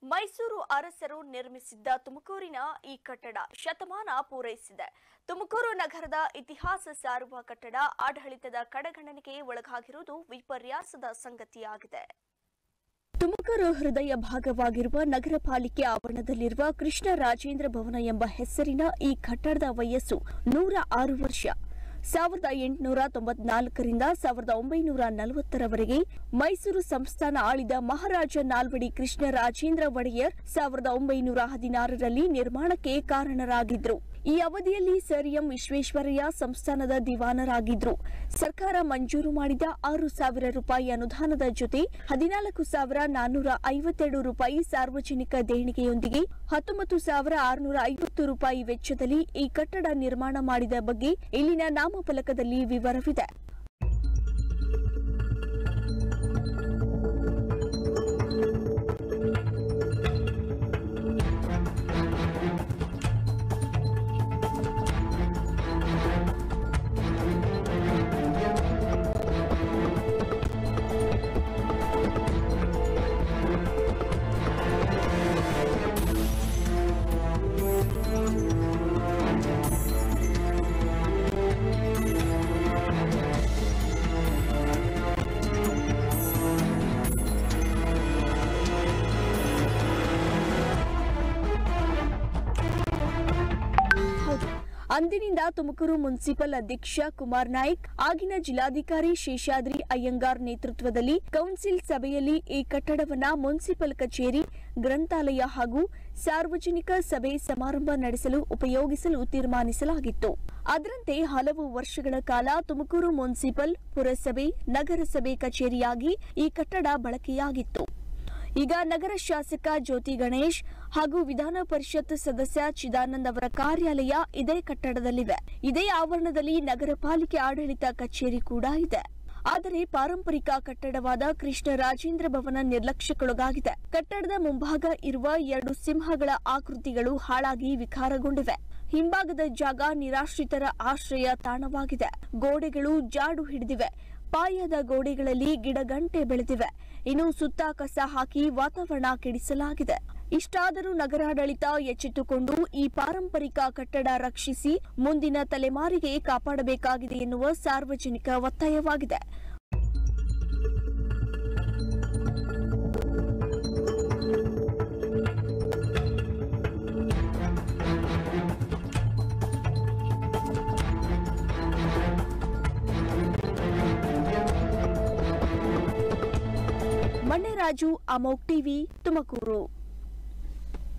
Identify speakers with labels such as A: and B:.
A: ಮೈಸೂರು ಅರಸರು ನಿರ್ಮಿಸಿದ್ದ ತುಮಕೂರಿನ ಈ ಕಟ್ಟಡ ಶತಮಾನ ಪೂರೈಸಿದೆ ತುಮಕೂರು ನಗರದ ಇತಿಹಾಸ ಸಾರುವ ಕಟ್ಟಡ ಆಡಳಿತದ ಕಡೆಗಣನೆಗೆ ಒಳಗಾಗಿರುವುದು ವಿಪರ್ಯಾಸದ ಸಂಗತಿಯಾಗಿದೆ ತುಮಕೂರು ಹೃದಯ ಭಾಗವಾಗಿರುವ ನಗರ ಪಾಲಿಕೆ ಆವರಣದಲ್ಲಿರುವ ಕೃಷ್ಣ ರಾಜೇಂದ್ರ ಭವನ ಎಂಬ ಹೆಸರಿನ ಈ ಕಟ್ಟಡದ ವಯಸ್ಸು ನೂರ ಆರು ವರ್ಷ ಸಾವಿರದ ಎಂಟುನೂರ ತೊಂಬತ್ನಾಲ್ಕರಿಂದ ಸಾವಿರದ ಒಂಬೈನೂರ ನಲವತ್ತರವರೆಗೆ ಮೈಸೂರು ಸಂಸ್ಥಾನ ಆಳಿದ ಮಹಾರಾಜ ನಾಲ್ವಡಿ ಕೃಷ್ಣ ರಾಜೇಂದ್ರ ಒಡೆಯರ್ ಸಾವಿರದ ಒಂಬೈನೂರ ಹದಿನಾರರಲ್ಲಿ ನಿರ್ಮಾಣಕ್ಕೆ ಕಾರಣರಾಗಿದ್ರು ಈ ಅವಧಿಯಲ್ಲಿ ಸರ್ ಎಂ ವಿಶ್ವೇಶ್ವರಯ್ಯ ಸಂಸ್ಥಾನದ ದಿವಾನರಾಗಿದ್ರು ಸರ್ಕಾರ ಮಂಜೂರು ಮಾಡಿದ ಆರು ಸಾವಿರ ರೂಪಾಯಿ ಅನುದಾನದ ಜೊತೆ ಹದಿನಾಲ್ಕು ಸಾವಿರ ನಾನ್ನೂರ ಐವತ್ತೆರಡು ರೂಪಾಯಿ ಸಾರ್ವಜನಿಕ ದೇಣಿಗೆಯೊಂದಿಗೆ ಹತ್ತೊಂಬತ್ತು ಸಾವಿರ ಆರುನೂರ ಐವತ್ತು ರೂಪಾಯಿ ವೆಚ್ಚದಲ್ಲಿ ಈ ಕಟ್ಟಡ ನಿರ್ಮಾಣ ಮಾಡಿದ ಬಗ್ಗೆ ಇಲ್ಲಿನ ನಾಮಫಲಕದಲ್ಲಿ ವಿವರವಿದೆ ಹೌದು ಅಂದಿನಿಂದ ತುಮಕೂರು ಮುನ್ಸಿಪಲ್ ಅಧ್ಯಕ್ಷ ಕುಮಾರ್ ನಾಯ್ಕ್ ಆಗಿನ ಜಿಲ್ಲಾಧಿಕಾರಿ ಶೇಷಾದ್ರಿ ಅಯ್ಯಂಗಾರ್ ನೇತೃತ್ವದಲ್ಲಿ ಕೌನ್ಸಿಲ್ ಸಭೆಯಲ್ಲಿ ಈ ಕಟ್ಟಡವನ್ನ ಮುನ್ಸಿಪಲ್ ಕಚೇರಿ ಗ್ರಂಥಾಲಯ ಹಾಗೂ ಸಾರ್ವಜನಿಕ ಸಭೆ ಸಮಾರಂಭ ನಡೆಸಲು ಉಪಯೋಗಿಸಲು ತೀರ್ಮಾನಿಸಲಾಗಿತ್ತು ಅದರಂತೆ ಹಲವು ವರ್ಷಗಳ ಕಾಲ ತುಮಕೂರು ಮುನ್ಸಿಪಲ್ ಪುರಸಭೆ ನಗರಸಭೆ ಕಚೇರಿಯಾಗಿ ಈ ಕಟ್ಟಡ ಬಳಕೆಯಾಗಿತ್ತು ಈಗ ನಗರ ಶಾಸಕ ಜ್ಯೋತಿ ಗಣೇಶ್ ಹಾಗೂ ವಿಧಾನ ಪರಿಷತ್ ಸದಸ್ಯ ಚಿದಾನಂದ್ ಅವರ ಕಾರ್ಯಾಲಯ ಇದೇ ಕಟ್ಟಡದಲ್ಲಿವೆ ಇದೇ ಆವರಣದಲ್ಲಿ ನಗರ ಪಾಲಿಕೆ ಆಡಳಿತ ಕಚೇರಿ ಕೂಡ ಇದೆ ಆದರೆ ಪಾರಂಪರಿಕ ಕಟ್ಟಡವಾದ ಕೃಷ್ಣ ರಾಜೇಂದ್ರ ಭವನ ನಿರ್ಲಕ್ಷ್ಯಕ್ಕೊಳಗಾಗಿದೆ ಕಟ್ಟಡದ ಮುಂಭಾಗ ಇರುವ ಎರಡು ಸಿಂಹಗಳ ಆಕೃತಿಗಳು ಹಾಳಾಗಿ ವಿಕಾರಗೊಂಡಿವೆ ಹಿಂಭಾಗದ ಜಾಗ ನಿರಾಶ್ರಿತರ ಆಶ್ರಯ ತಾಣವಾಗಿದೆ ಗೋಡೆಗಳು ಜಾಡು ಹಿಡಿದಿವೆ ಪಾಯದ ಗೋಡೆಗಳಲ್ಲಿ ಗಿಡಗಂಟೆ ಬೆಳೆದಿವೆ ಇನ್ನು ಸುತ್ತ ಕಸ ಹಾಕಿ ವಾತಾವರಣ ಕೆಡಿಸಲಾಗಿದೆ ಇಷ್ಟಾದರೂ ನಗರಾಡಳಿತ ಎಚ್ಚೆತ್ತುಕೊಂಡು ಈ ಪಾರಂಪರಿಕ ಕಟ್ಟಡ ರಕ್ಷಿಸಿ ಮುಂದಿನ ತಲೆಮಾರಿಗೆ ಕಾಪಾಡಬೇಕಾಗಿದೆ ಎನ್ನುವ ಸಾರ್ವಜನಿಕ ಒತ್ತಾಯವಾಗಿದೆ ಮಣ್ಣೆರಾಜು ಅಮೋಕ್ ಟಿವಿ ತುಮಕೂರು